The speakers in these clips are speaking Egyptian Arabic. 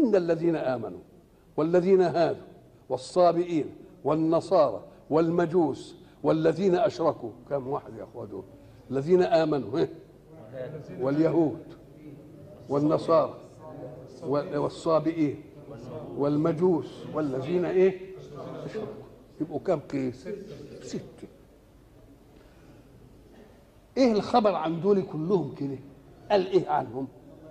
إن الذين آمنوا والذين هادوا والصابئين والنصارى والمجوس والذين أشركوا كم واحد يا أخوة دول الذين آمنوا إيه؟ واليهود والنصارى وال- والصابئين والمجوس والذين ايه أشركوا يبقوا كم قيس ستة ايه الخبر عن دول كلهم كده قال ايه عنهم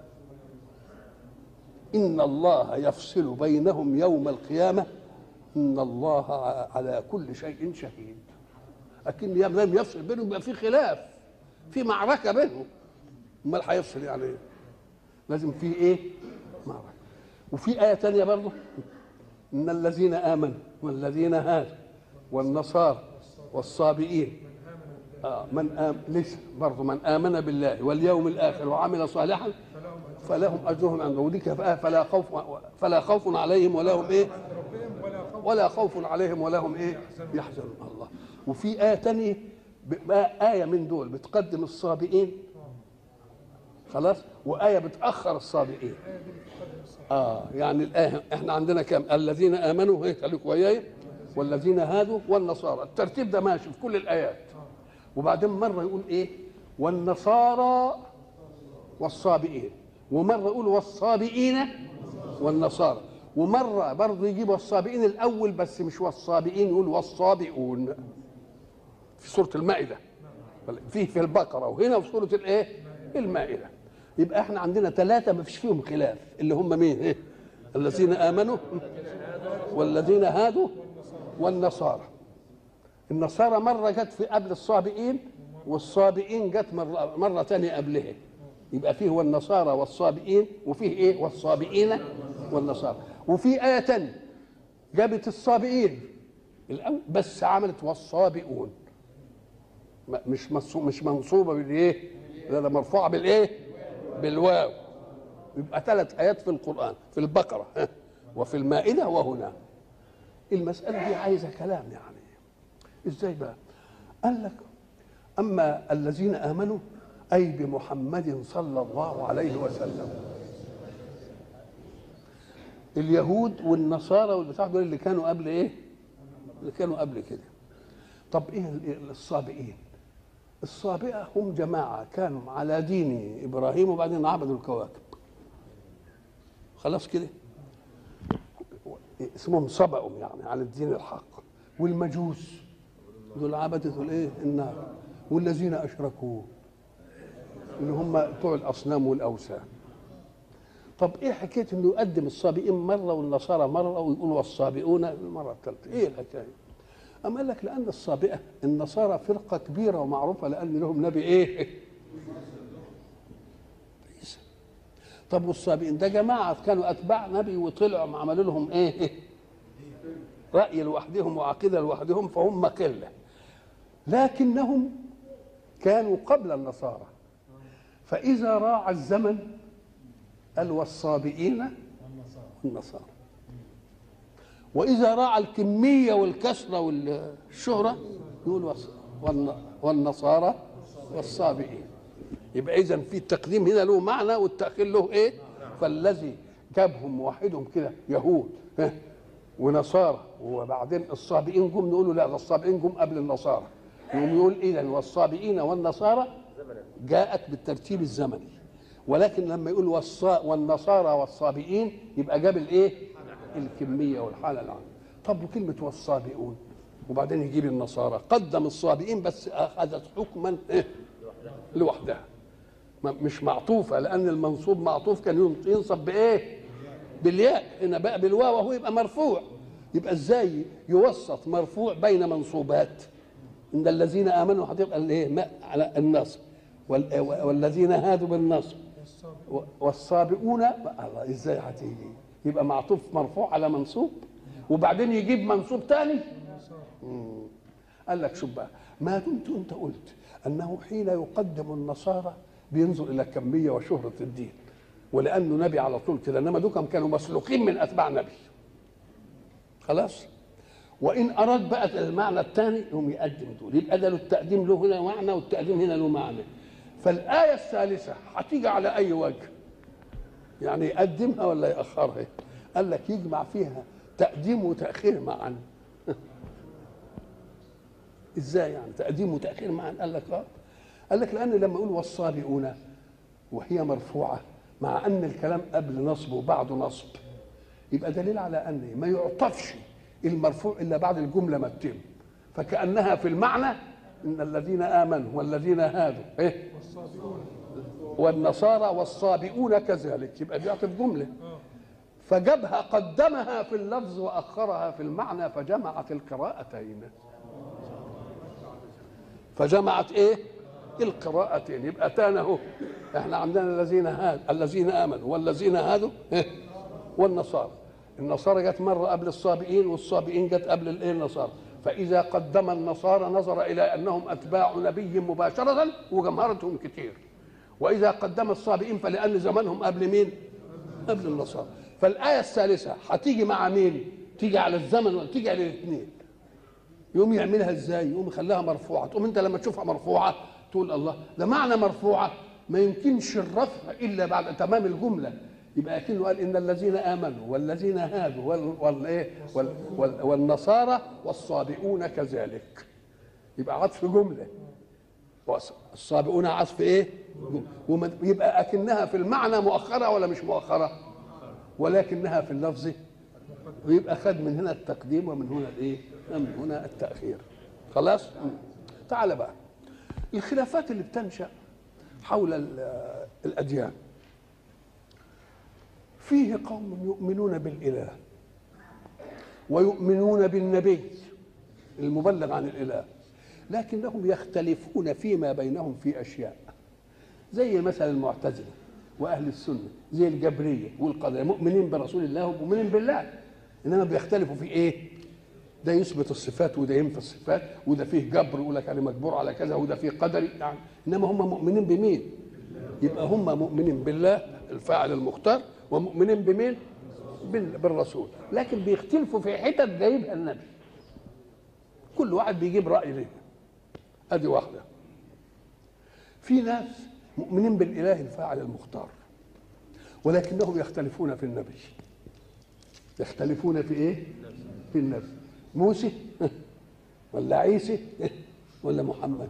ان الله يفصل بينهم يوم القيامه ان الله على كل شيء شهيد لكن لم يفصل بينهم يبقى في خلاف في معركه بينهم امال هيفصل يعني ايه لازم في ايه معركه وفي ايه تانية برضه ان الذين امنوا والذين هادوا والنصارى والصابئين آه من آم لسه برضه من امن بالله واليوم الاخر وعمل صالحا فلهم اجرهم عند ربك فلا خوف فلا خوف عليهم ولا هم ايه ولا خوف عليهم ولا هم ايه يحزنون الله وفي ايه تانية بقى ايه من دول بتقدم الصابئين خلاص وايه بتاخر الصابئين اه يعني الايه احنا عندنا كام الذين امنوا هيك خليكم وياي والذين هادوا والنصارى الترتيب ده ماشي في كل الايات وبعدين مره يقول ايه والنصارى والصابئين ومره يقول والصابئين والنصارى ومره برضه يجيب والصابئين الاول بس مش والصابئين يقول والصابئون في سوره المائده فيه في البقره وهنا في سوره الايه المائده يبقى احنا عندنا ثلاثه ما فيش فيهم خلاف اللي هم مين ايه الذين امنوا والذين هادوا والنصارى النصارى مره جت في قبل الصابئين والصابئين جت مره مره ثانيه قبلها يبقى فيه والنصارى والصابئين وفيه ايه والصابئين والنصارى وفي ايه ثانيه جابت الصابئين الاول بس عملت والصابئون مش مش منصوبه بالايه لا ده مرفوعه بالايه بالواو يبقى ثلاث ايات في القران في البقره وفي المائده وهنا المساله دي عايزه كلام يعني ازاي بقى قال لك اما الذين امنوا اي بمحمد صلى الله عليه وسلم اليهود والنصارى والبتاع دول اللي كانوا قبل ايه اللي كانوا قبل كده طب ايه الصابئين الصابئه هم جماعه كانوا على دين ابراهيم وبعدين عبدوا الكواكب خلاص كده اسمهم صبأوا يعني على الدين الحق والمجوس دول عبدة الايه النار والذين اشركوا اللي هم بتوع الاصنام والاوثان طب ايه حكايه انه يقدم الصابئين مره والنصارى مره ويقول والصابئون المره الثالثه ايه الحكايه أما قال لك لأن الصابئة النصارى فرقة كبيرة ومعروفة لأن لهم نبي إيه؟ عيسى طب والصابئين ده جماعة كانوا أتباع نبي وطلعوا عملوا لهم إيه؟ رأي لوحدهم وعقيدة لوحدهم فهم قلة لكنهم كانوا قبل النصارى فإذا راع الزمن قال والصابئين والنصارى واذا راعى الكميه والكثره والشهره يقول والنصارى والصابئين يبقى اذا في التقديم هنا له معنى والتاخير له ايه فالذي جابهم وحدهم كده يهود ونصارى وبعدين الصابئين جم نقول له لا ده الصابئين جم قبل النصارى يقوم يقول اذا والصابئين والنصارى جاءت بالترتيب الزمني ولكن لما يقول والصا والنصارى والصابئين يبقى جاب الايه الكميه والحاله العامه طب وكلمه والصابئون وبعدين يجيب النصارى قدم الصابئين بس اخذت حكما إيه؟ لوحدها مش معطوفه لان المنصوب معطوف كان ينصب بايه بالياء هنا بقى بالواو وهو يبقى مرفوع يبقى ازاي يوسط مرفوع بين منصوبات ان الذين امنوا هتبقى الايه على النصب والذين هادوا بالنصب والصابئون الله ازاي هتيجي يبقى معطوف مرفوع على منصوب وبعدين يجيب منصوب ثاني قال لك شوف بقى ما دمت انت قلت انه حين يقدم النصارى بينظر الى كميه وشهره الدين ولانه نبي على طول كده انما دوكم كانوا مسلوقين من اتباع نبي خلاص وان اراد بقى المعنى الثاني يقوم يقدم دول يبقى ده التقديم له هنا معنى والتقديم هنا له معنى فالايه الثالثه هتيجي على اي وجه يعني يقدمها ولا يأخرها قال لك يجمع فيها تقديم وتأخير معا ازاي يعني تقديم وتأخير معا قال لك اه قال لك لأن لما يقول والصابئون وهي مرفوعة مع أن الكلام قبل نصب وبعده نصب يبقى دليل على أن ما يعطفش المرفوع إلا بعد الجملة ما تتم فكأنها في المعنى إن الذين آمنوا والذين هادوا إيه والنصارى والصابئون كذلك يبقى بيعطف جملة فجابها قدمها في اللفظ وأخرها في المعنى فجمعت القراءتين فجمعت ايه القراءتين يبقى تانا اهو احنا عندنا الذين هاد الذين امنوا والذين هادوا إيه؟ والنصارى النصارى جت مره قبل الصابئين والصابئين جت قبل الايه النصارى فاذا قدم النصارى نظر الى انهم اتباع نبي مباشره وجمهرتهم كتير واذا قدم الصابئين فلان زمانهم قبل مين قبل النصارى فالايه الثالثه هتيجي مع مين تيجي على الزمن ولا تيجي على الاثنين يقوم يعملها ازاي يقوم يخليها مرفوعه تقوم انت لما تشوفها مرفوعه تقول الله ده معنى مرفوعه ما يمكنش الرفع الا بعد تمام الجمله يبقى اكنه قال ان الذين امنوا والذين هادوا وال والايه وال وال والنصارى والصابئون كذلك يبقى عطف جمله الصابئون عطف ايه وما- يبقى اكنها في المعنى مؤخره ولا مش مؤخره ولكنها في اللفظ ويبقى خد من هنا التقديم ومن هنا الايه ومن هنا التاخير خلاص تعال بقى الخلافات اللي بتنشا حول ال- الاديان فيه قوم يؤمنون بالاله ويؤمنون بالنبي المبلغ عن الاله لكنهم يختلفون فيما بينهم في اشياء زي مثلا المعتزله واهل السنه زي الجبريه والقدريه مؤمنين برسول الله ومؤمنين بالله انما بيختلفوا في ايه ده يثبت الصفات وده ينفي الصفات وده فيه جبر يقول لك انا مجبور على كذا وده فيه قدري يعني انما هم مؤمنين بمين يبقى هم مؤمنين بالله الفاعل المختار ومؤمنين بمين بال- بالرسول لكن بيختلفوا في حتت جايبها النبي كل واحد بيجيب راي ليه ادي واحده في ناس مؤمنين بالاله الفاعل المختار ولكنهم يختلفون في النبي يختلفون في ايه في النبي موسى ولا عيسى ولا محمد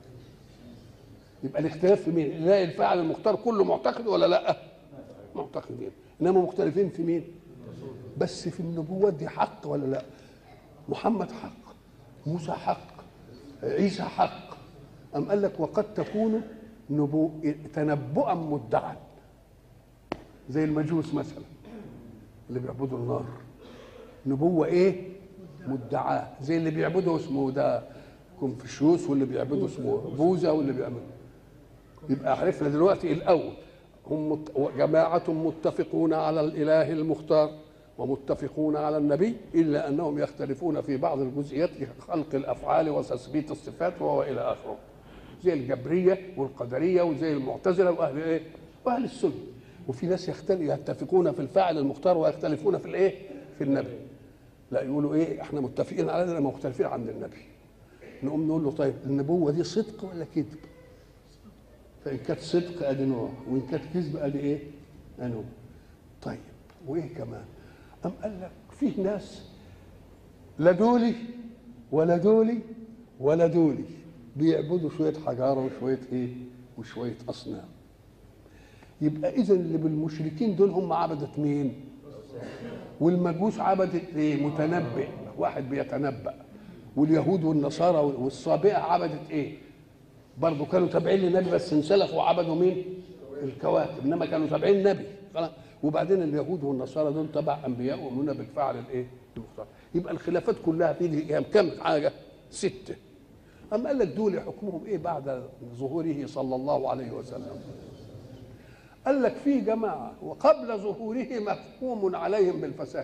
يبقى الاختلاف في مين الاله الفاعل المختار كله معتقد ولا لا معتقدين انما مختلفين في مين بس في النبوات دي حق ولا لا محمد حق موسى حق عيسى حق أم قال لك وقد تكون نبو تنبؤا مدعا زي المجوس مثلا اللي بيعبدوا النار نبوة ايه مدعاة زي اللي بيعبدوا اسمه ده كونفوشيوس واللي بيعبدوا اسمه بوذا واللي بيعبدوا يبقى عرفنا دلوقتي الاول هم مت... جماعة متفقون على الإله المختار ومتفقون على النبي إلا أنهم يختلفون في بعض الجزئيات خلق الأفعال وتثبيت الصفات وهو إلى آخره زي الجبرية والقدرية وزي المعتزلة وأهل إيه؟ وأهل السنة وفي ناس يختلف يتفقون في الفاعل المختار ويختلفون في الإيه؟ في النبي لا يقولوا إيه إحنا متفقين على ده مختلفين عند النبي نقوم نقول له طيب النبوة دي صدق ولا كذب؟ فإن كانت صدق أدي نوع وإن كانت كذب أدي إيه؟ أنواع طيب وإيه كمان؟ أم قال لك فيه ناس لا دولي ولا دولي ولا دولي بيعبدوا شوية حجارة وشوية إيه؟ وشوية أصنام يبقى إذا اللي بالمشركين دول هم عبدة مين؟ والمجوس عبدت إيه؟ متنبئ واحد بيتنبأ واليهود والنصارى والصابئة عبدت إيه؟ برضه كانوا تابعين للنبي بس انسلخوا وعبدوا مين؟ الكواكب انما كانوا تابعين النبي خلاص وبعدين اليهود والنصارى دول تبع انبياء ويؤمنون بالفعل الايه؟ المختار يبقى الخلافات كلها في دي كم حاجه؟ سته اما قال لك دول حكمهم ايه بعد ظهوره صلى الله عليه وسلم؟ قال لك في جماعه وقبل ظهوره مفهوم عليهم بالفساد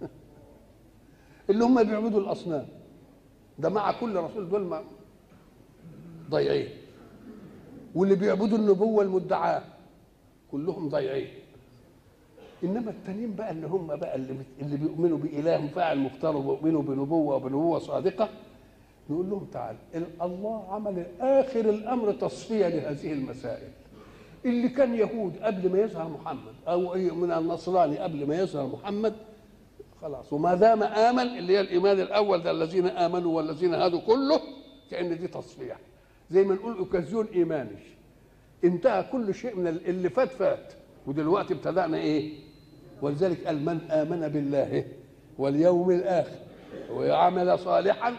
اللي هم بيعبدوا الاصنام ده مع كل رسول دول ما ضايعين واللي بيعبدوا النبوة المدعاة كلهم ضايعين انما التانيين بقى اللي هم بقى اللي, اللي بيؤمنوا باله فاعل مختار وبيؤمنوا بنبوه وبنبوه صادقه نقول لهم تعال الله عمل اخر الامر تصفيه لهذه المسائل اللي كان يهود قبل ما يظهر محمد او أي من النصراني قبل ما يظهر محمد خلاص وما دام امن اللي هي الايمان الاول ده الذين امنوا والذين هادوا كله كان دي تصفيه زي ما نقول اوكازيون ايماني انتهى كل شيء من اللي فات فات ودلوقتي ابتدأنا ايه ولذلك قال من آمن بالله واليوم الآخر وعمل صالحا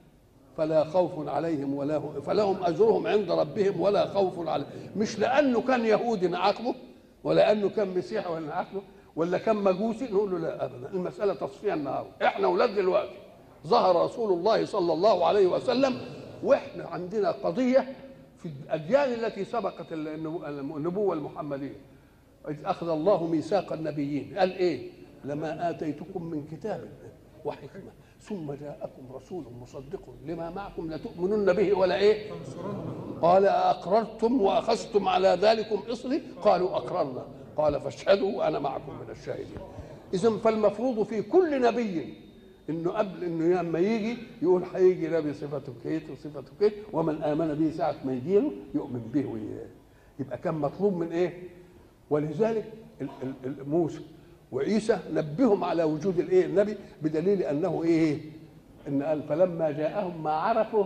فلا خوف عليهم ولا هم فلهم أجرهم عند ربهم ولا خوف عليهم مش لأنه كان يهودي نعاقبه ولا أنه كان مسيحي ولا نعاقبه ولا كان مجوسي نقول له لا أبدا المسألة تصفية النهار احنا أولاد دلوقتي ظهر رسول الله صلى الله عليه وسلم واحنا عندنا قضية في الأديان التي سبقت النبوة المحمدية إذ أخذ الله ميثاق النبيين قال إيه لما آتيتكم من كتاب وحكمة ثم جاءكم رسول مصدق لما معكم لتؤمنن به ولا إيه قال أقررتم وأخذتم على ذلكم إصري قالوا أقررنا قال فاشهدوا وأنا معكم من الشاهدين إذا فالمفروض في كل نبي انه قبل انه لما يجي يقول هيجي نبي صفته كيت وصفته كيت ومن امن به ساعه ما يجي له يؤمن به وياه يبقى كان مطلوب من ايه؟ ولذلك موسى وعيسى نبههم على وجود الايه النبي بدليل انه ايه ان قال فلما جاءهم ما عرفوا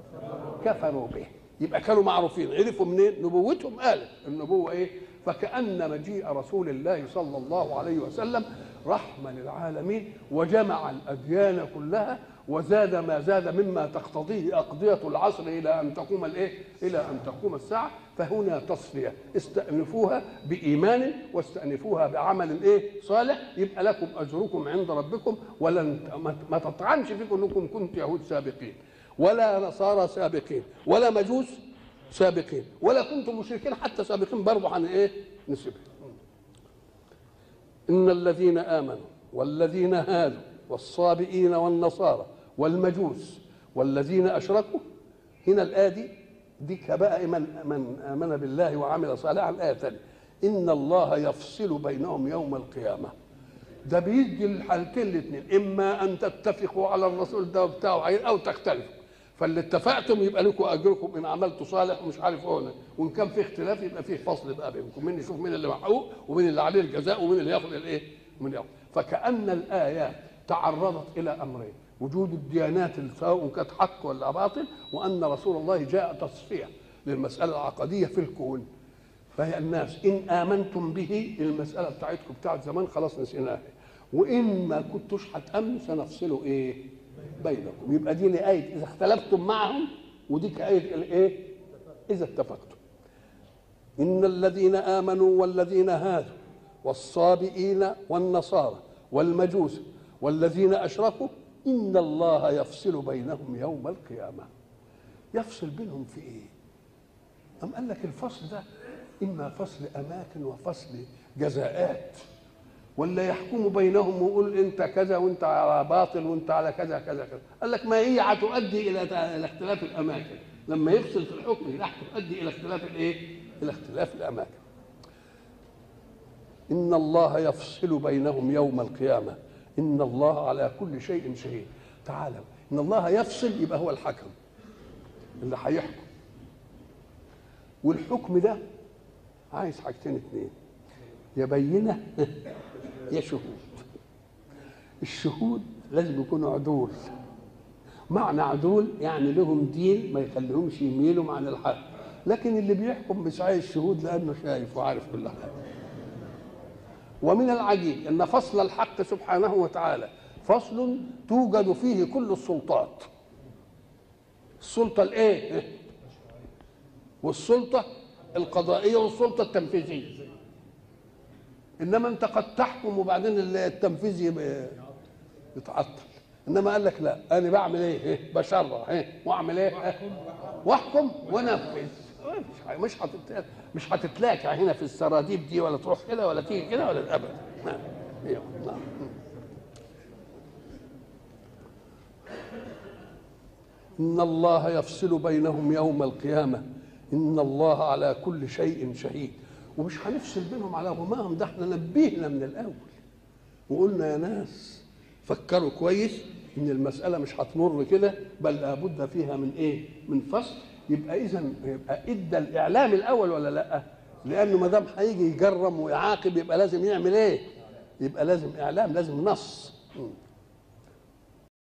كفروا به يبقى كانوا معروفين عرفوا منين نبوتهم قالت النبوه ايه فكأن مجيء رسول الله صلى الله عليه وسلم رحمة للعالمين وجمع الأديان كلها وزاد ما زاد مما تقتضيه أقضية العصر إلى أن تقوم الإيه؟ إلى أن تقوم الساعة فهنا تصفية استأنفوها بإيمان واستأنفوها بعمل إيه؟ صالح يبقى لكم أجركم عند ربكم ولن ما تطعنش فيكم أنكم كنتم يهود سابقين ولا نصارى سابقين ولا مجوس سابقين ولا كنتم مشركين حتى سابقين برضه عن ايه نسبها ان الذين امنوا والذين هادوا والصابئين والنصارى والمجوس والذين اشركوا هنا الايه دي دي بقى من من امن بالله وعمل صالحا الايه الثانيه ان الله يفصل بينهم يوم القيامه ده بيدي الحالتين الاثنين اما ان تتفقوا على الرسول ده وبتاعه او تختلفوا فاللي اتفقتم يبقى لكم اجركم ان عملتوا صالح ومش عارف هنا وان كان في اختلاف يبقى في فصل بقى بينكم مين يشوف مين اللي محقوق ومين اللي عليه الجزاء ومين اللي ياخذ الايه ومين ياخذ فكان الايات تعرضت الى امرين وجود الديانات سواء كانت حق ولا باطل وان رسول الله جاء تصفيه للمساله العقديه في الكون فهي الناس ان امنتم به المساله بتاعتكم بتاعت زمان خلاص نسيناها وان ما كنتوش هتامنوا سنفصلوا ايه بينكم يبقى دي لآية إذا اختلفتم معهم ودي كآية الإيه؟ إذا اتفقتم إن الذين آمنوا والذين هادوا والصابئين والنصارى والمجوس والذين أشركوا إن الله يفصل بينهم يوم القيامة يفصل بينهم في إيه؟ أم قال لك الفصل ده إما فصل أماكن وفصل جزاءات ولا يحكم بينهم ويقول انت كذا وانت على باطل وانت على كذا كذا كذا قال لك ما هي هتؤدي الى الى اختلاف الاماكن لما يفصل في الحكم راح تؤدي الى اختلاف الايه الى اختلاف الاماكن ان الله يفصل بينهم يوم القيامه ان الله على كل شيء شهيد تعالى ان الله يفصل يبقى هو الحكم اللي هيحكم والحكم ده عايز حاجتين اتنين يا بينه يا شهود الشهود لازم يكونوا عدول معنى عدول يعني لهم دين ما يخليهمش يميلوا عن الحق لكن اللي بيحكم مش عايز شهود لانه شايف وعارف كل حاجه ومن العجيب ان فصل الحق سبحانه وتعالى فصل توجد فيه كل السلطات السلطه الايه والسلطه القضائيه والسلطه التنفيذيه انما انت قد تحكم وبعدين التنفيذ يتعطل انما قال لك لا انا بعمل ايه, إيه؟ بشرع ايه واعمل ايه, إيه؟ واحكم وانفذ مش هتت... مش هتتلاقى هنا في السراديب دي ولا تروح كده ولا تيجي كده ولا ابدا نعم نعم ان الله يفصل بينهم يوم القيامه ان الله على كل شيء شهيد ومش هنفصل بينهم على غماهم ده احنا نبهنا من الاول وقلنا يا ناس فكروا كويس ان المساله مش هتمر كده بل لابد فيها من ايه من فصل يبقى اذا يبقى ادى الاعلام الاول ولا لا لانه ما دام هيجي يجرم ويعاقب يبقى لازم يعمل ايه؟ يبقى لازم اعلام لازم نص